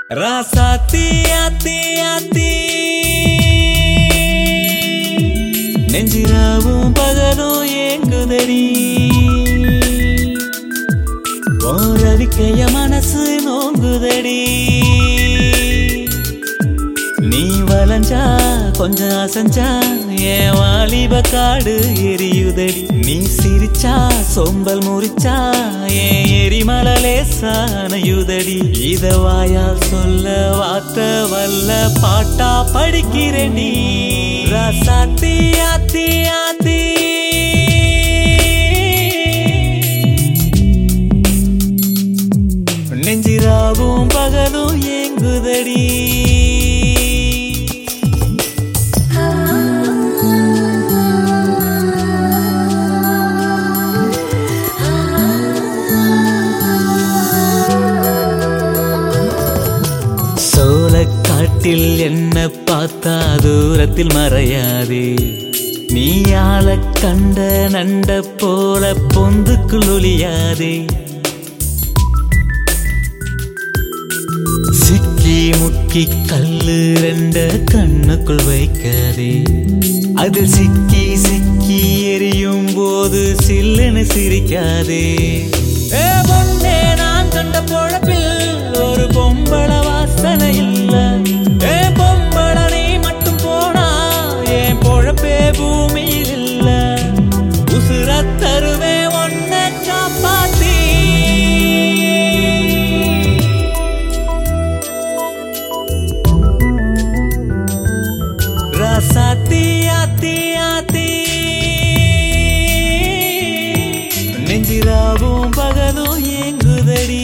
ராசாத்தி ஆத்தி ஆத்தி நெஞ்சிராவும் பகலும் ஏங்குதடி ஓரவிக்கைய மனசு நோங்குதடி நீ வளைஞ்சா கொஞ்சம் அசஞ்சா என் வாலிப காடு எரியுதடி நீ சிரிச்சா சொம்பல் முறிச்சா என் எரிமலலே சானையுதடி இத வாயால் சொல்ல வார்த்தை வல்ல பாட்டா படிக்கிறேன் நீ ரசாத்தி ஆத்தி ஆத்தி நெஞ்சிராவும் பகலும் ஏங்குதடி சோளக்காட்டில் என்ன பார்த்தா தூரத்தில் மறையாதே நீ ஆள கண்ட நண்ட போல பொந்துக்குள் ஒளியாதே சிக்கி முக்கி கல்லு ரெண்ட கண்ணுக்குள் வைக்காதே அது சிக்கி சிக்கி எரியும் போது சில்லுன்னு சிரிக்காதே ஏ பொண்ணே நான் கண்ட பொழப்பில் ஒரு பொம்பள வாசனை இல்ல ஏ பொம்பள நீ மட்டும் போனா என் பொழப்பே பூமியில் இல்ல உசுர தருவே ஒன்ன காப்பாத்தி ராசாத்தி ஆத்தி ஆத்தி நெஞ்சிராவும் பகலும் ஏங்குதடி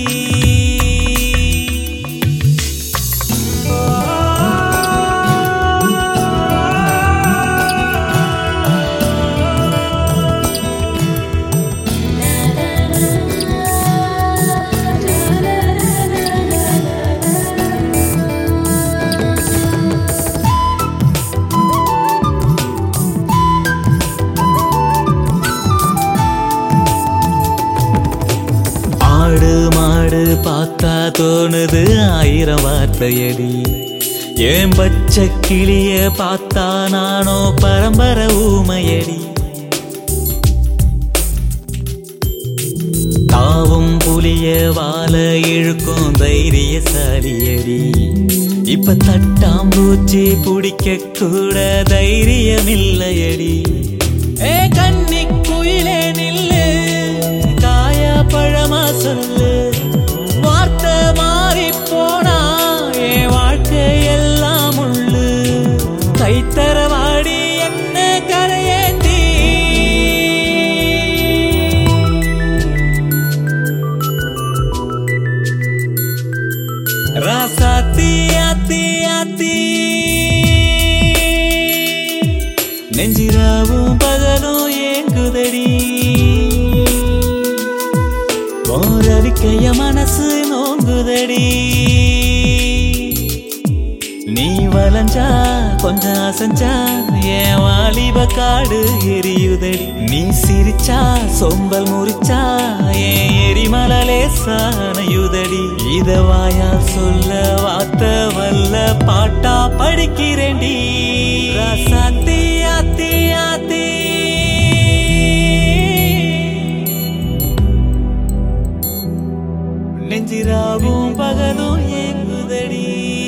ஆடு மாடு பார்த்தா தோணுது ஆயிரம் வார்த்தையடி ஏன் பச்சை கிளிய பார்த்தா நானோ பரம்பரை ஊமையடி தாவும் புலிய வாழ இழுக்கும் தைரியசாலியடி இப்ப தட்டாம்பூச்சி பிடிக்க கூட தைரியம் இல்லையடி ஏ கண்ணி குயிலே நில்லு காயா பழமா சொல்லு வார்த்தை மாறி போனா என் வாழ்க்கை எல்லாம் உள்ளு கைத்தரவாடி என்ன கரையேந்தி ராசாத்தி ஆத்தி ஆத்தி நெஞ்சிராவும் பகலும் ஏங்குதடி போரவிக்கைய மனசு நோங்குதடி நீ வளைஞ்சா கொஞ்சம் அசஞ்சா என் வாலிப காடு எரியுதடி நீ சிரிச்சா சொம்பல் முறிச்சா என் எரிமலலே சானையுதடி இத வாயால் சொல்ல வார்த்தை வல்ல பாட்டா படிக்கிறேன்டி ரசாத்தி ஆத்தி ஆத்தி நெஞ்சிராவும் பகலும் ஏங்குதடி